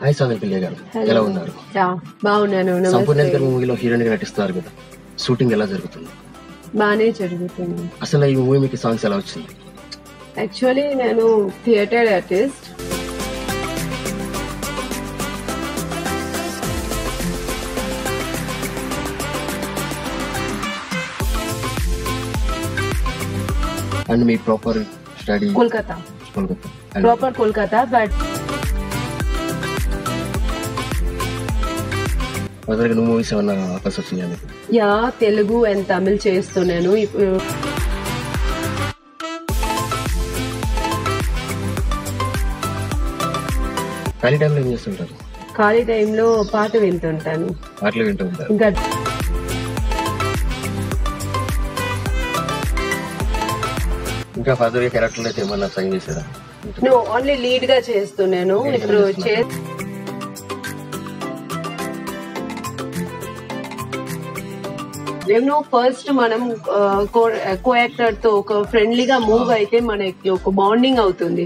Hi సాధన పిల్లయ్య గారు ఎలా ఉన్నారు యా బాగున్నాను సంపూర్ణ నమస్తే గారు మూవీలో హీరోయిన్ గా నటిస్తున్నారు కదా షూటింగ్ ఎలా జరుగుతుంది బాగానే జరుగుతుంది అసలు ఈ మూవీ మీకు సాంగ్స్ ఎలా వచ్చింది యాక్చువల్లీ నేను థియేటర్ ఆర్టిస్ట్ అండ్ మీ proper study Kolkata Kolkata And proper Kolkata but further గా మూవీస్ ఏమన్నా ఆఫర్స్ వచ్చినాయా మీకు యా తెలుగు అండ్ తమిళ్ చేస్తున్నాను ఇప్పుడు ఖాళీ టైంలో ఏం చేస్తుంటారు ఖాళీ టైంలో పాట వింటుంటాను పాటలు వింటూ ఉంటారు ఇంకా ఇంకా ఫర్దర్ గా క్యారెక్టర్లు అయితే ఏమన్నా సైన్ చేసారా నువ్వు ఓన్లీ లీడ్ గా చేస్తున్నాను ఇప్పుడు చే నేను ఫస్ట్ మనం కో యాక్టర్ తో ఒక ఫ్రెండ్లీగా మూవ్ అయితే మనకి ఒక బాండింగ్ అవుతుంది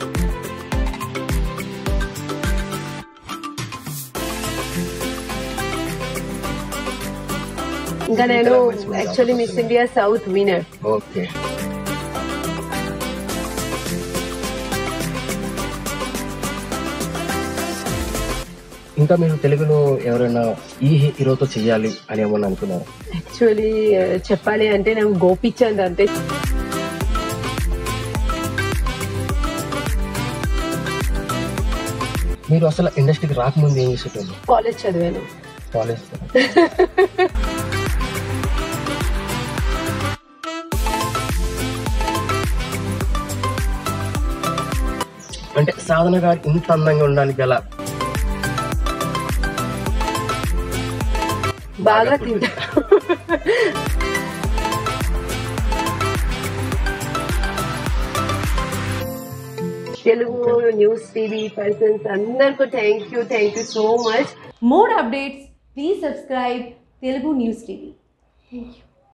ఇంకా నేను actually Miss India South winner okay ఇంకా మీరు తెలుగులో ఎవరైనా ఈ హీరోతో చెయ్యాలి అని ఏమన్నా అనుకున్నారు యాక్చువల్లీ చెప్పాలి అంటే నేను గోపిచంద్ అంతే మీరు అసలు ఇండస్ట్రీకి రాకముందు ఏం చేసేటోళ్ళు కాలేజ్ చదివాను కాలేజ్ అంటే సాధన గారు ఇంత అందంగా ఉండడానికి గల బాగా తింటా తెలుగు న్యూస్ టీవీ పర్సన్స్ అందరికీ thank you thank you so much More updates, please subscribe Telugu News TV. Thank you.